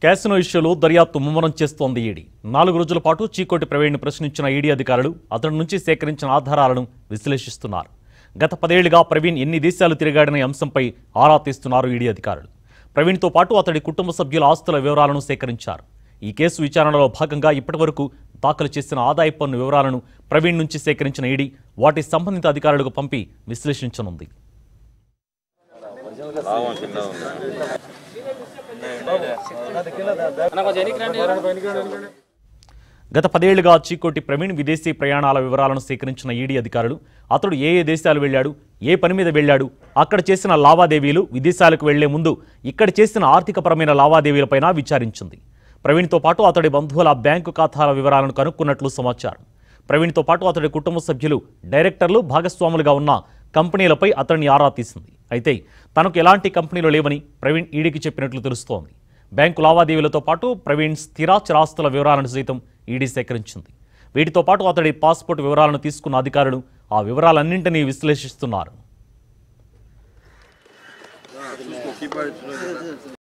casino ఇష్యూలో దర్యాప్తు ముమ్మరం చేస్తోంది ఈడీ నాలుగు రోజుల పాటు చీకోటి ప్రవీణ్ని ప్రశ్నించిన ఈడీ అధికారులు అతడి నుంచి సేకరించిన ఆధారాలను విశ్లేషిస్తున్నారు గత పదేళ్లుగా ప్రవీణ్ ఎన్ని దేశాలు తిరిగాడనే అంశంపై ఆరా తీస్తున్నారు ఈడీ అధికారులు ప్రవీణ్తో పాటు అతడి కుటుంబ సభ్యుల ఆస్తుల వివరాలను సేకరించారు ఈ కేసు విచారణలో భాగంగా ఇప్పటివరకు దాఖలు చేసిన ఆదాయ పన్ను వివరాలను ప్రవీణ్ నుంచి సేకరించిన ఈడీ వాటి సంబంధిత అధికారులకు పంపి విశ్లేషించనుంది గత పదేళ్లుగా చీకోటి ప్రవీణ్ విదేశీ ప్రయాణాల వివరాలను సేకరించిన ఈడీ అధికారులు అతడు ఏ ఏ దేశాలు వెళ్ళాడు ఏ పని మీద వెళ్ళాడు అక్కడ చేసిన లావాదేవీలు విదేశాలకు వెళ్లే ముందు ఇక్కడ చేసిన ఆర్థికపరమైన లావాదేవీలపైన విచారించింది ప్రవీణ్తో పాటు అతడి బంధువుల బ్యాంకు ఖాతాల వివరాలను కనుక్కున్నట్లు సమాచారం ప్రవీణ్తో పాటు అతడి కుటుంబ సభ్యులు డైరెక్టర్లు భాగస్వాములుగా ఉన్న కంపెనీలపై అతడిని ఆరా తీసింది అయితే తనకు ఎలాంటి కంపెనీలు లేవని ప్రవీణ్ ఈడీకి చెప్పినట్లు తెలుస్తోంది బ్యాంకు లావాదేవీలతో పాటు ప్రవీణ్ స్థిరాచరాస్తుల వివరాలను సైతం ఈడీ సేకరించింది వీటితో పాటు అతడి పాస్పోర్ట్ వివరాలను తీసుకున్న అధికారులు ఆ వివరాలన్నింటినీ విశ్లేషిస్తున్నారు